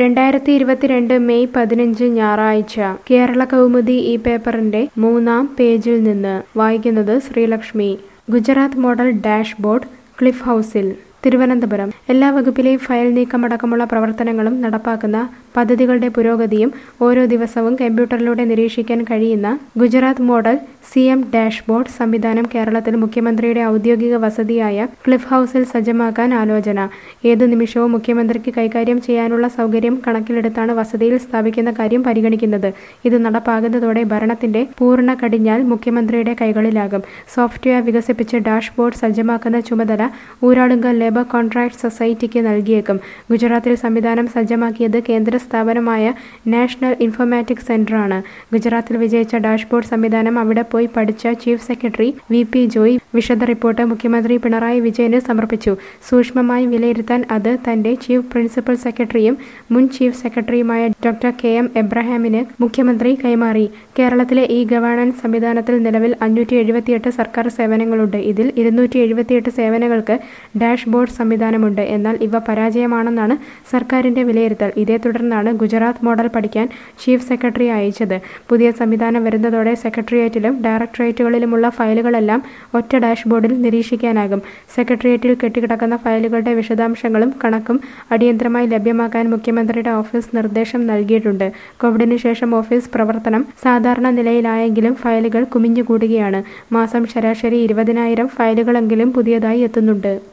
രണ്ടായിരത്തി ഇരുപത്തിരണ്ട് മെയ് പതിനഞ്ച് ഞായറാഴ്ച കേരള കൗമുദി ഈ പേപ്പറിന്റെ മൂന്നാം പേജിൽ നിന്ന് വായിക്കുന്നത് Sreelakshmi Gujarat model dashboard cliff ഹൗസിൽ തിരുവനന്തപുരം എല്ലാ വകുപ്പിലെയും ഫയൽ നീക്കമടക്കമുള്ള പ്രവർത്തനങ്ങളും നടപ്പാക്കുന്ന പദ്ധതികളുടെ പുരോഗതിയും ഓരോ ദിവസവും കമ്പ്യൂട്ടറിലൂടെ നിരീക്ഷിക്കാൻ കഴിയുന്ന Gujarat model C M dashboard സംവിധാനം കേരളത്തിൽ മുഖ്യമന്ത്രിയുടെ ഔദ്യോഗിക വസതിയായ ക്ലിഫ് ഹൗസിൽ സജ്ജമാക്കാൻ ആലോചന ഏതു നിമിഷവും മുഖ്യമന്ത്രിക്ക് കൈകാര്യം ചെയ്യാനുള്ള സൗകര്യം കണക്കിലെടുത്താണ് വസതിയിൽ സ്ഥാപിക്കുന്ന കാര്യം പരിഗണിക്കുന്നത് ഇത് നടപ്പാകുന്നതോടെ ഭരണത്തിന്റെ പൂർണ്ണ കടിഞ്ഞാൽ മുഖ്യമന്ത്രിയുടെ കൈകളിലാകും സോഫ്റ്റ്വെയർ വികസിപ്പിച്ച് ഡാഷ്ബോർഡ് സജ്ജമാക്കുന്ന ചുമതല ഊരാളുങ്കൽ ലേബർ കോൺട്രാക്ട് സൊസൈറ്റിക്ക് നൽകിയേക്കും ഗുജറാത്തിൽ സംവിധാനം സജ്ജമാക്കിയത് കേന്ദ്ര സ്ഥാപനമായ നാഷണൽ ഇൻഫോർമാറ്റിക്സ് സെന്ററാണ് ഗുജറാത്തിൽ വിജയിച്ച ഡാഷ്ബോർഡ് സംവിധാനം അവിടെ പോയി പഠിച്ച chief secretary V P Joy വിശദ റിപ്പോർട്ട് മുഖ്യമന്ത്രി പിണറായി വിജയന് സമർപ്പിച്ചു സൂക്ഷ്മമായി വിലയിരുത്താൻ അത് തന്റെ ചീഫ് പ്രിൻസിപ്പൽ സെക്രട്ടറിയും മുൻ ചീഫ് സെക്രട്ടറിയുമായ ഡോക്ടർ കെ എം എബ്രഹാമിന് മുഖ്യമന്ത്രി കൈമാറി കേരളത്തിലെ ഈ ഗവേണൻസ് സംവിധാനത്തിൽ നിലവിൽ അഞ്ഞൂറ്റി എഴുപത്തിയെട്ട് സർക്കാർ സേവനങ്ങളുണ്ട് ഇതിൽ ഇരുന്നൂറ്റി എഴുപത്തിയെട്ട് സേവനങ്ങൾക്ക് ഡാഷ്ബോർഡ് സംവിധാനമുണ്ട് എന്നാൽ ഇവ പരാജയമാണെന്നാണ് സർക്കാരിന്റെ വിലയിരുത്തൽ ഇതേ തുടർന്നാണ് ഗുജറാത്ത് മോഡൽ പഠിക്കാൻ ചീഫ് സെക്രട്ടറി അയച്ചത് പുതിയ സംവിധാനം വരുന്നതോടെ സെക്രട്ടേറിയറ്റിലും ഡയറക്ടറേറ്റുകളിലുമുള്ള ഫയലുകളെല്ലാം ഒറ്റ ഡാഷ്ബോർഡിൽ നിരീക്ഷിക്കാനാകും സെക്രട്ടേറിയറ്റിൽ കെട്ടിക്കിടക്കുന്ന ഫയലുകളുടെ വിശദാംശങ്ങളും കണക്കും അടിയന്തരമായി ലഭ്യമാക്കാൻ മുഖ്യമന്ത്രിയുടെ ഓഫീസ് നിർദ്ദേശം നൽകിയിട്ടുണ്ട് കോവിഡിന് ശേഷം ഓഫീസ് പ്രവർത്തനം സാധാരണ നിലയിലായെങ്കിലും ഫയലുകൾ കുമിഞ്ഞുകൂടുകയാണ് മാസം ശരാശരി ഇരുപതിനായിരം ഫയലുകളെങ്കിലും പുതിയതായി എത്തുന്നുണ്ട്